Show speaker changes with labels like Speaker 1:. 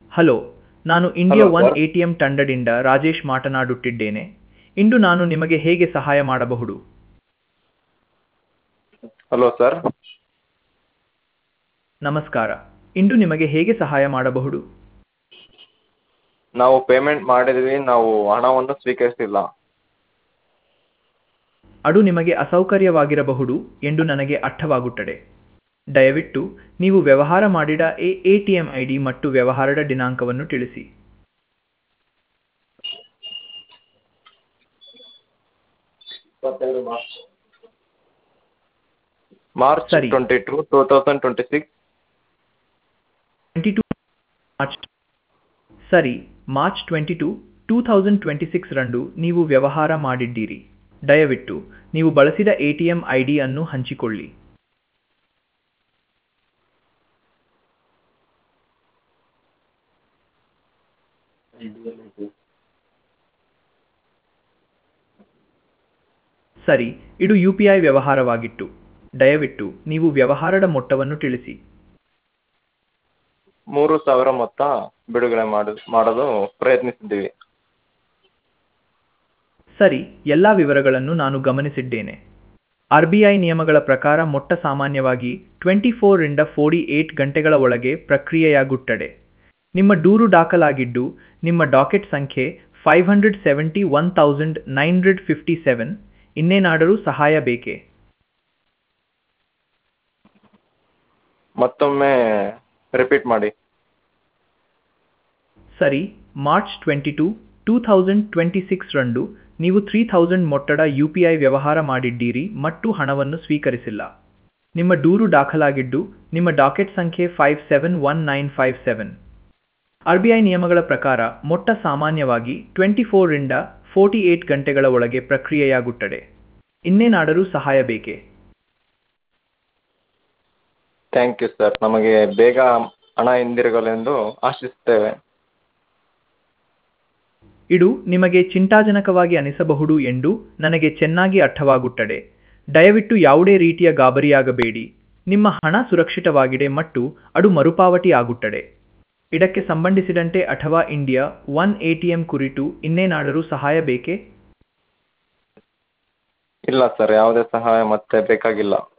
Speaker 1: Hello ನಾನು India
Speaker 2: Hello,
Speaker 1: one
Speaker 2: sir.
Speaker 1: A T M ತಂಡದಿಂದ ರಾಜೇಶ್ ಮಾತನಾಡುತ್ತಿದ್ದೇನೆ ಇಂದು ನಾನು ನಿಮಗೆ ಹೇಗೆ ಸಹಾಯ ಮಾಡಬಹುದು
Speaker 2: ಹಲೋ ಸರ್
Speaker 1: ನಮಸ್ಕಾರ ಇಂದು ನಿಮಗೆ ಹೇಗೆ ಸಹಾಯ ಮಾಡಬಹುದು
Speaker 2: ನಾವು ಪೇಮೆಂಟ್ ಮಾಡಿದ್ವಿ ನಾವು ಹಣವನ್ನು ಸ್ವೀಕರಿಸಿಲ್ಲ
Speaker 1: ಅದು ನಿಮಗೆ ಅಸೌಕರ್ಯವಾಗಿರಬಹುದು ಎಂದು ನನಗೆ ಅರ್ಥವಾಗುತ್ತದೆ ದಯವಿಟ್ಟು ನೀವು ವ್ಯವಹಾರ ಮಾಡಿದ A A T M I D ಮತ್ತು ವ್ಯವಹಾರದ ದಿನಾಂಕವನ್ನು ತಿಳಿಸಿ
Speaker 2: ಮಾರ್ಚ್
Speaker 1: ಸರಿ.
Speaker 2: Twenty two two thousand twenty six
Speaker 1: twenty two March ಸರಿ March twenty two two thousand twenty six ರಂದು ನೀವು ವ್ಯವಹಾರ ಮಾಡಿದ್ದೀರಿ ದಯವಿಟ್ಟು ನೀವು ಬಳಸಿದ A T M I D ಅನ್ನು ಹಂಚಿಕೊಳ್ಳಿ ಸರಿ ಇದು ಯು ಪಿ ಐ ವ್ಯವಹಾರವಾಗಿತ್ತು ದಯವಿಟ್ಟು ನೀವು ವ್ಯವಹಾರದ ಮೊತ್ತವನ್ನು ತಿಳಿಸಿ
Speaker 2: ಮೂರು ಸಾವಿರ ಮೊತ್ತ ಬಿಡುಗಡೆ ಮಾಡ ಮಾಡಲು ಪ್ರಯತ್ನಿಸಿದ್ದೀವಿ
Speaker 1: ಸರಿ ಎಲ್ಲ ವಿವರಗಳನ್ನು ನಾನು ಗಮನಿಸಿದ್ದೇನೆ ಆರ್ ಬಿ ಐ ನಿಯಮಗಳ ಪ್ರಕಾರ ಮೊಟ್ಟ ಸಾಮಾನ್ಯವಾಗಿ ಟ್ವೆಂಟಿ ಫೋರಿಂದ ಫೋರ್ಟಿ ಏಟ್ ಗಂಟೆಗಳ ಒಳಗೆ ಪ್ರಕ್ರಿಯೆಯಾಗುತ್ತದೆ ನಿಮ್ಮ ದೂರು ದಾಖಲಾಗಿದ್ದು ನಿಮ್ಮ ಡಾಕೆಟ್ ಸಂಖ್ಯೆ five hundred seventy one thousand nine hundred fifty seven ಇನ್ನೇನಾದರೂ ಸಹಾಯ ಬೇಕೇ
Speaker 2: ಮತ್ತೊಮ್ಮೆ ರಿಪೀಟ್ ಮಾಡಿ
Speaker 1: ಸರಿ March twenty two two thousand twenty six ರಂದು ನೀವು ತ್ರೀ ಥೌಸಂಡ್ ಮೊತ್ತದ ಯು ಪಿ ಐ ವ್ಯವಹಾರ ಮಾಡಿದ್ದೀರಿ ಮತ್ತು ಹಣವನ್ನು ಸ್ವೀಕರಿಸಿಲ್ಲ ನಿಮ್ಮ ದೂರು ದಾಖಲಾಗಿದ್ದು ನಿಮ್ಮ ಡಾಕೆಟ್ ಸಂಖ್ಯೆ five seven one nine five seven R B I ನಿಯಮಗಳ ಪ್ರಕಾರ ಮೊಟ್ಟ ಸಾಮಾನ್ಯವಾಗಿ ಟ್ವೆಂಟಿ ಫೋರಿಂದ ಫೋರ್ಟಿ ಏಟ್ ಗಂಟೆಗಳ ಒಳಗೆ ಪ್ರಕ್ರಿಯೆಯಾಗುತ್ತದೆ ಇನ್ನೇನಾದರೂ ಸಹಾಯ ಬೇಕೇ
Speaker 2: ಥ್ಯಾಂಕ್ ಯು ಸರ್ ನಮಗೆ ಬೇಗ ಹಣ ಹಿಂದಿರುಗಲೆಂದು ಆಶಿಸುತ್ತೇವೆ
Speaker 1: ಇದು ನಿಮಗೆ ಚಿಂತಾಜನಕವಾಗಿ ಅನಿಸಬಹುದು ಎಂದು ನನಗೆ ಚೆನ್ನಾಗಿ ಅರ್ಥವಾಗುತ್ತದೆ ದಯವಿಟ್ಟು ಯಾವುದೇ ರೀತಿಯ ಗಾಬರಿಯಾಗಬೇಡಿ ನಿಮ್ಮ ಹಣ ಸುರಕ್ಷಿತವಾಗಿದೆ ಮತ್ತು ಅದು ಮರುಪಾವತಿ ಆಗುತ್ತದೆ ಇದಕ್ಕೆ ಸಂಬಂಧಿಸಿದಂತೆ ಅಥವಾ India one A T M ಕುರಿತು ಇನ್ನೇನಾದರೂ ಸಹಾಯ ಬೇಕೇ
Speaker 2: ಇಲ್ಲ ಸರ್ ಯಾವುದೇ ಸಹಾಯ ಮತ್ತೆ ಬೇಕಾಗಿಲ್ಲ